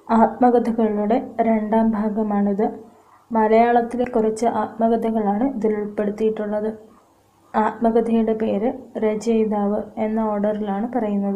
ആത്മകഥകളുടെ രണ്ടാം ഭാഗമാണിത് മലയാളത്തിലെ കുറച്ച് ആത്മകഥകളാണ് ഇതിൽ ഉൾപ്പെടുത്തിയിട്ടുള്ളത് ആത്മകഥയുടെ പേര് രചയിതാവ് എന്ന ഓർഡറിലാണ് പറയുന്നത്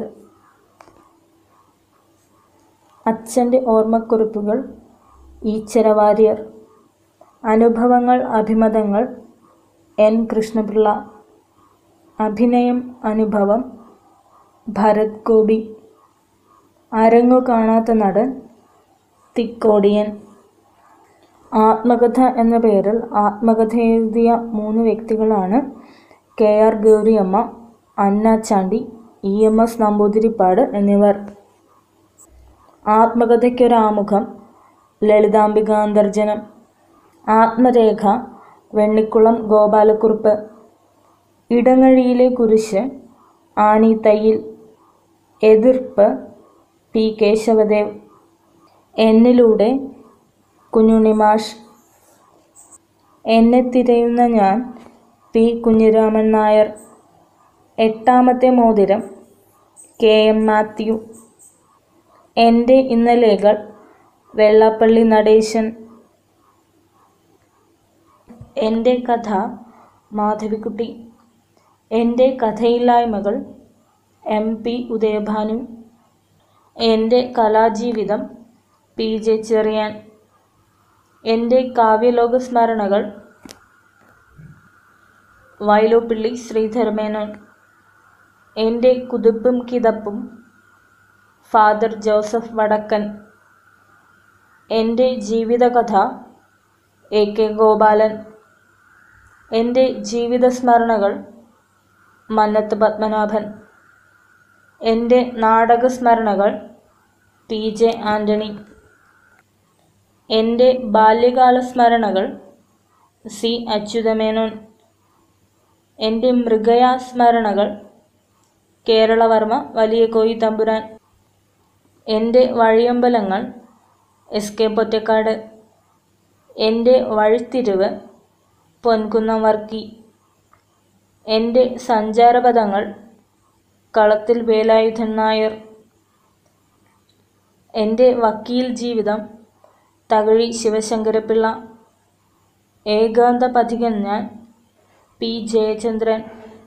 അച്ഛൻ്റെ ഓർമ്മക്കുറിപ്പുകൾ ഈച്ചര വാര്യർ അനുഭവങ്ങൾ അഭിമതങ്ങൾ എൻ കൃഷ്ണപിള്ള അഭിനയം അനുഭവം ഭരത് ഗോപി അരങ്ങു കാണാത്ത നടൻ തിക്കോടിയൻ ആത്മകഥ എന്ന പേരിൽ ആത്മകഥ എഴുതിയ മൂന്ന് വ്യക്തികളാണ് K R Gouriamma Anna Chandy E M S Namboodiripad എന്നിവർ ആത്മകഥയ്ക്കൊരാമുഖം ലളിതാംബികാന്തർജനം ആത്മരേഖ വെണ്ണിക്കുളം ഗോപാലക്കുറുപ്പ് ഇടങ്ങഴിയിലെ കുരിശ് ആനി തയ്യിൽ എതിർപ്പ് പി കേശവദേവ് എന്നിലൂടെ കുഞ്ഞുണ്ണിമാഷ് എന്നെ തിരയുന്ന ഞാൻ പി കുഞ്ഞിരാമൻ നായർ എട്ടാമത്തെ മോതിരം കെ എം മാത്യു എൻ്റെ ഇന്നലെകൾ വെള്ളാപ്പള്ളി നടേശൻ എൻ്റെ കഥ മാധവിക്കുട്ടി എൻ്റെ കഥയില്ലായ്മകൾ എം പി ഉദയഭാനു എൻ്റെ കലാജീവിതം പി ജെ ചെറിയാൻ എൻ്റെ കാവ്യലോക സ്മരണകൾ വയലോപ്പിള്ളി ശ്രീധരമേനോൻ എൻ്റെ കുതിപ്പും കിതപ്പും ഫാദർ ജോസഫ് വടക്കൻ എൻ്റെ ജീവിതകഥ എ കെ ഗോപാലൻ എൻ്റെ ജീവിത സ്മരണകൾ മന്നത്ത് പത്മനാഭൻ എൻ്റെ നാടക സ്മരണകൾ പി ജെ ആൻ്റണി എൻ്റെ ബാല്യകാല സ്മരണകൾ സി അച്യുതമേനോൻ എൻ്റെ മൃഗയാ സ്മരണകൾ കേരളവർമ്മ വലിയ കോയി തമ്പുരാൻ എൻ്റെ വഴിയമ്പലങ്ങൾ എസ് കെ പൊറ്റക്കാട് എൻ്റെ വഴിത്തിരിവ് പൊൻകുന്നം വർക്കി എൻ്റെ സഞ്ചാരപഥങ്ങൾ കളത്തിൽ വേലായുധൻ നായർ എൻ്റെ വക്കീൽ ജീവിതം തകഴി ശിവശങ്കരപിള്ള ഏകാന്ത പഥികൻ ഞാൻ പി ജയചന്ദ്രൻ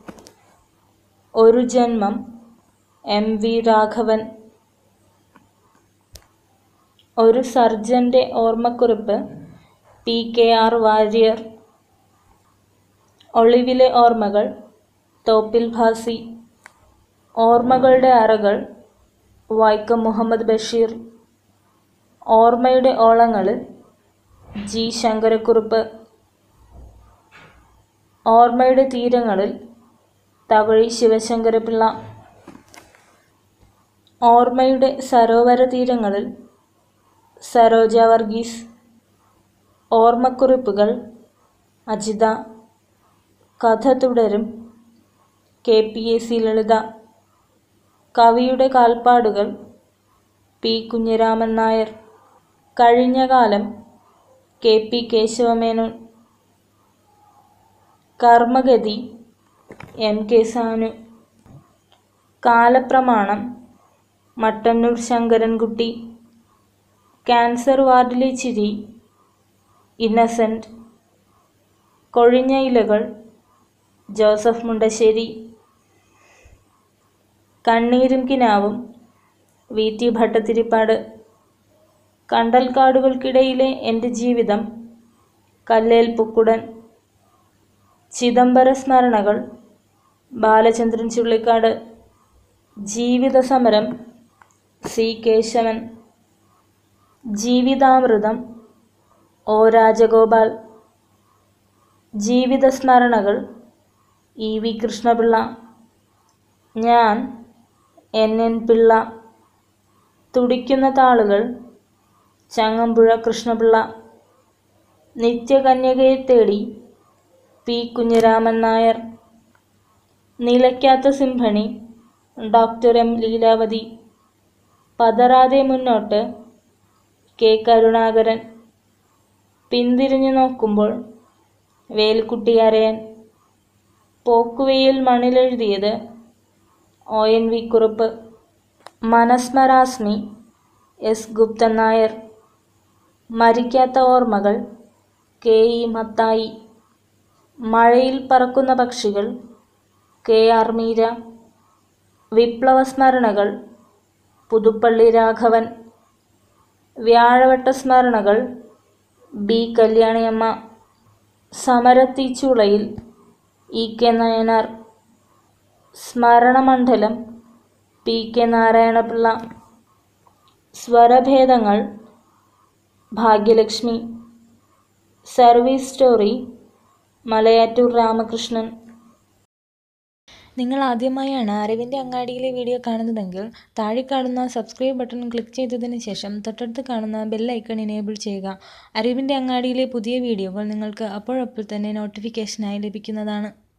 ഒരു ജന്മം എം വി രാഘവൻ ഒരു സർജൻ്റെ ഓർമ്മക്കുറിപ്പ് പി കെ ആർ വാര്യർ ഒളിവിലെ ഓർമ്മകൾ തോപ്പിൽ ഭാസി ഓർമ്മകളുടെ അറകൾ വൈക്കം മുഹമ്മദ് ബഷീർ ഓർമ്മയുടെ ഓളങ്ങളിൽ ജി ശങ്കരക്കുറുപ്പ് ഓർമ്മയുടെ തീരങ്ങളിൽ തകഴി ശിവശങ്കരപിള്ള ഓർമ്മയുടെ സരോവര തീരങ്ങളിൽ സരോജ വർഗീസ് ഓർമ്മക്കുറിപ്പുകൾ അജിത കഥ തുടരും K P A C Lalitha കവിയുടെ കാൽപ്പാടുകൾ പി കുഞ്ഞിരാമൻ നായർ കഴിഞ്ഞ കാലം കെ പി കേശവമേനോൻ കർമ്മഗതി എം കെ സാനു കാലപ്രമാണം മട്ടന്നൂർ ശങ്കരൻകുട്ടി ക്യാൻസർ വാർഡിലെ ചിരി ഇന്നസെൻ്റ് കൊഴിഞ്ഞ ഇലകൾ ജോസഫ് മുണ്ടശ്ശേരി കണ്ണീരും കിനാവും വി ടി ഭട്ടത്തിരിപ്പാട് കണ്ടൽക്കാടുകൾക്കിടയിലെ എൻ്റെ ജീവിതം കല്ലേൽ പുക്കുടൻ ചിദംബര സ്മരണകൾ ബാലചന്ദ്രൻ ചുള്ളിക്കാട് ജീവിത സമരം സി കേശവൻ ജീവിതാമൃതം ഒ രാജഗോപാൽ ജീവിത സ്മരണകൾ ഇ വി കൃഷ്ണപിള്ള ഞാൻ എൻ എൻ പിള്ള തുടിക്കുന്ന താളുകൾ ചങ്ങമ്പുഴ കൃഷ്ണപിള്ള നിത്യകന്യകയെ തേടി പി കുഞ്ഞിരാമൻ നായർ നിലയ്ക്കാത്ത സിംഹണി ഡോക്ടർ എം ലീലാവതി പതറാതെ മുന്നോട്ട് കെ കരുണാകരൻ പിന്തിരിഞ്ഞു നോക്കുമ്പോൾ വേൽക്കുട്ടി അരയൻ പോക്കുവെയിൽ മണിലെഴുതിയത് ഒ എൻ വി കുറുപ്പ് മനസ്മരാസ്മി എസ് ഗുപ്തൻ നായർ മരിക്കാത്ത ഓർമ്മകൾ കെ ഇ മത്തായി മഴയിൽ പറക്കുന്ന പക്ഷികൾ കെ ആർ മീര വിപ്ലവ സ്മരണകൾ പുതുപ്പള്ളി രാഘവൻ വ്യാഴവട്ട സ്മരണകൾ ബി കല്യാണിയമ്മ സമരത്തീച്ചുളയിൽ ഇ കെ നയനാർ സ്മരണമണ്ഡലം പി കെ നാരായണപിള്ള സ്വരഭേദങ്ങൾ ഭാഗ്യലക്ഷ്മി സർവീസ് സ്റ്റോറി മലയാറ്റൂർ രാമകൃഷ്ണൻ നിങ്ങൾ ആദ്യമായാണ് അറിവിൻ്റെ അങ്ങാടിയിലെ വീഡിയോ കാണുന്നതെങ്കിൽ താഴെ കാണുന്ന സബ്സ്ക്രൈബ് ബട്ടൺ ക്ലിക്ക് ചെയ്തതിന് ശേഷം തൊട്ടടുത്ത് കാണുന്ന ബെൽ ഐക്കൺ എനേബിൾ ചെയ്യുക അറിവിൻ്റെ അങ്ങാടിയിലെ പുതിയ വീഡിയോകൾ നിങ്ങൾക്ക് അപ്പോഴപ്പോൾ തന്നെ നോട്ടിഫിക്കേഷനായി ലഭിക്കുന്നതാണ്